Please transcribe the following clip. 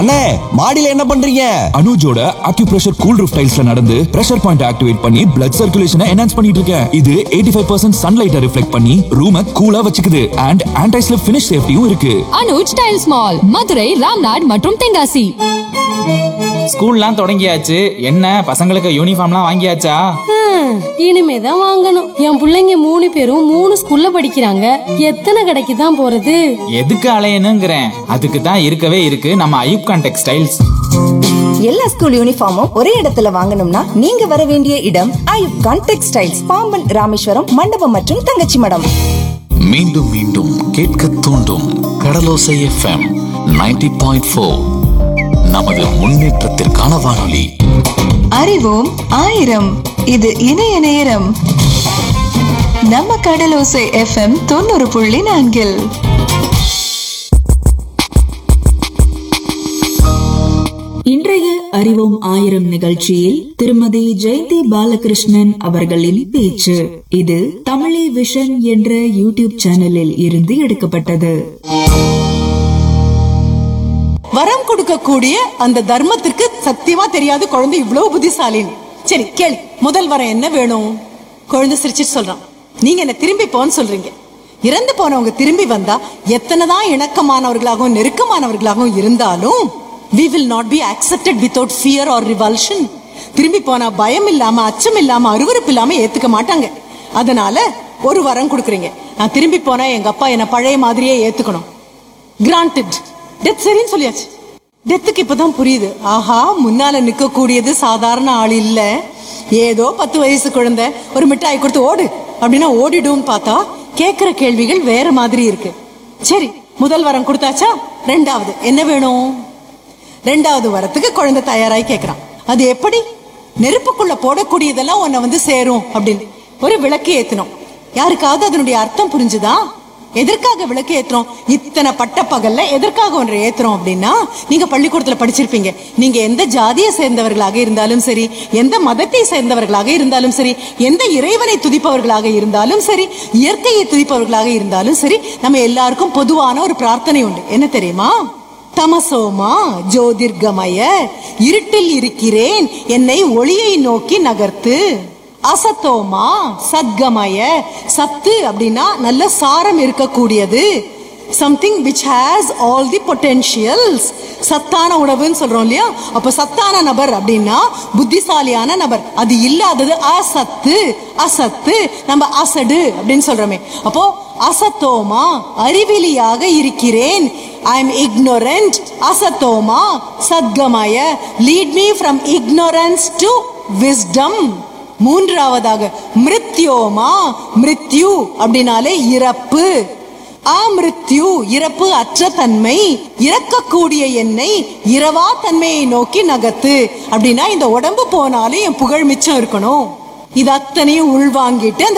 அண்ணே மாடியில என்ன பண்றீங்க அனுஜோட அக்யூப்ரெஷர் கூல் ரூஃப் டைல்ஸ்ல நடந்து பிரஷர் பாயிண்ட் ஆக்டிவேட் பண்ணி பிளட் சர்க்குலேஷனை என்ஹான்ஸ் பண்ணிட்டு இருக்கேன் இது 85% ஃபைவ் பர்சன்ட் சன்லைட்டை ரிஃப்ளெக்ட் பண்ணி ரூமை கூலா வச்சுக்குது அண்ட் ஆன்டி ஸ்லிப் ஃபினிஷ் சேஃப்டியும் இருக்கு அனுஜ் டைல்ஸ் மால் மதுரை ராம்நாட் மற்றும் தென்காசி ஸ்கூல்லாம் தொடங்கியாச்சு என்ன பசங்களுக்கு யூனிஃபார்ம்லாம் வாங்கியாச்சா ஹம், இனிமேதான் வாங்கணும் என் புள்ளைங்க மூணு பேரும் மூணு ஸ்கூல்ல படிக்கிறாங்க எத்தனை கடைக்கு தான் போறது எதுக்கு அலையணுங்கிறேன் அதுக்கு தான் இருக்கவே இருக்கு நம்ம ஐயூப்கான் டெக்ஸ்டைல்ஸ் எல்லா ஸ்கூல் யூனிஃபார்மும் ஒரே இடத்துல வாங்கணும்னா நீங்க வர வேண்டிய இடம் ஐயூப் கான் டெக்ஸ்டைல்ஸ் பாம்பன் ராமேஸ்வரம் மண்டபம் மற்றும் தங்கச்சி மடம் மீண்டும் மீண்டும் கேட்க தூண்டும் கடலோசை எஃப்எம் 90.4 பாயிண்ட் ஃபோர் நமது முன்னேற்றத்திற்கான வானொலி அறிவோம் ஆயிரம் இது இணைய நேரம் நம்ம கடலோசை எஃப்எம் தொண்ணூறு புள்ளி நான்கில் இன்றைய அறிவோம் ஆயிரம் நிகழ்ச்சியில் திருமதி ஜெயந்தி பாலகிருஷ்ணன் அவர்களின் பேச்சு இது தமிழே விஷன் என்ற யூடியூப் சேனலில் இருந்து எடுக்கப்பட்டது வரம் கொடுக்கக்கூடிய அந்த தர்மத்திற்கு சத்தியமா தெரியாது குழந்தை இவ்வளவு புத்திசாலின்னு சரி கேளு முதல் வரம் என்ன வேணும் குழந்தை சிரிச்சிட்டு சொல்றான் நீங்க என்ன திரும்பி போன்னு சொல்றீங்க இறந்து போனவங்க திரும்பி வந்தா எத்தனைதான் இணக்கமானவர்களாகவும் நெருக்கமானவர்களாகவும் இருந்தாலும் we will not be accepted without fear or revulsion திரும்பி போனா பயம் இல்லாம அச்சம் இல்லாம அருவருப்பு இல்லாம ஏத்துக்க மாட்டாங்க அதனால ஒரு வரம் கொடுக்குறீங்க நான் திரும்பி போனா எங்க அப்பா என்ன பழைய மாதிரியே ஏத்துக்கணும் கிராண்டட் டெத் சரின்னு சொல்லியாச்சு டெத்துக்கு இப்பதான் புரியுது ஆஹா முன்னால நிக்க கூடியது சாதாரண ஆள் இல்ல ஏதோ பத்து வயசு குழந்தை ஒரு மிட்டாய் கொடுத்து ஓடு அப்படின்னா ஓடிடும் பார்த்தா கேக்குற கேள்விகள் வேற மாதிரி இருக்கு சரி முதல் வரம் கொடுத்தாச்சா ரெண்டாவது என்ன வேணும் ரெண்டாவது வரத்துக்கு குழந்தை தயாராகி கேக்குறான் அது எப்படி நெருப்புக்குள்ள போடக்கூடியதெல்லாம் உன்னை வந்து சேரும் அப்படின்னு ஒரு விளக்கு ஏத்தணும் யாருக்காவது அதனுடைய அர்த்தம் புரிஞ்சுதா எதற்காக விளக்கு ஏத்துறோம் இத்தனை பட்ட பகல்ல எதற்காக ஒன்றை ஏத்துறோம் அப்படின்னா நீங்க பள்ளிக்கூடத்துல படிச்சிருப்பீங்க நீங்க எந்த ஜாதியை சேர்ந்தவர்களாக இருந்தாலும் சரி எந்த மதத்தை சேர்ந்தவர்களாக இருந்தாலும் சரி எந்த இறைவனை துதிப்பவர்களாக இருந்தாலும் சரி இயற்கையை துதிப்பவர்களாக இருந்தாலும் சரி நம்ம எல்லாருக்கும் பொதுவான ஒரு பிரார்த்தனை உண்டு என்ன தெரியுமா தமசோமா ஜோதிர்கமய இருட்டில் இருக்கிறேன் என்னை ஒளியை நோக்கி நகர்த்து அசத்தோமா சத்கமய சத்து அப்படின்னா நல்ல சாரம் இருக்கக்கூடியது something which has all the potentials சத்தான உணவுன்னு சொல்றோம் இல்லையா அப்ப சத்தான நபர் அப்படின்னா புத்திசாலியான நபர் அது இல்லாதது அசத்து அசத்து நம்ம அசடு அப்படின்னு சொல்றோமே அப்போ அசத்தோமா அறிவிலியாக இருக்கிறேன் ஐ எம் ignorant அசத்தோமா சத்கமய lead me from ignorance to wisdom மூன்றாவதாக மிருத்யோமா மிருத்யு அப்படின்னாலே இறப்பு அமிருத்யு இறப்பு அற்ற தன்மை இறக்கக்கூடிய என்னை இரவா தன்மையை நோக்கி நகர்த்து அப்படின்னா இந்த உடம்பு போனாலும் என் புகழ் மிச்சம் இருக்கணும் இது அத்தனையும் உள்வாங்கிட்டு அந்த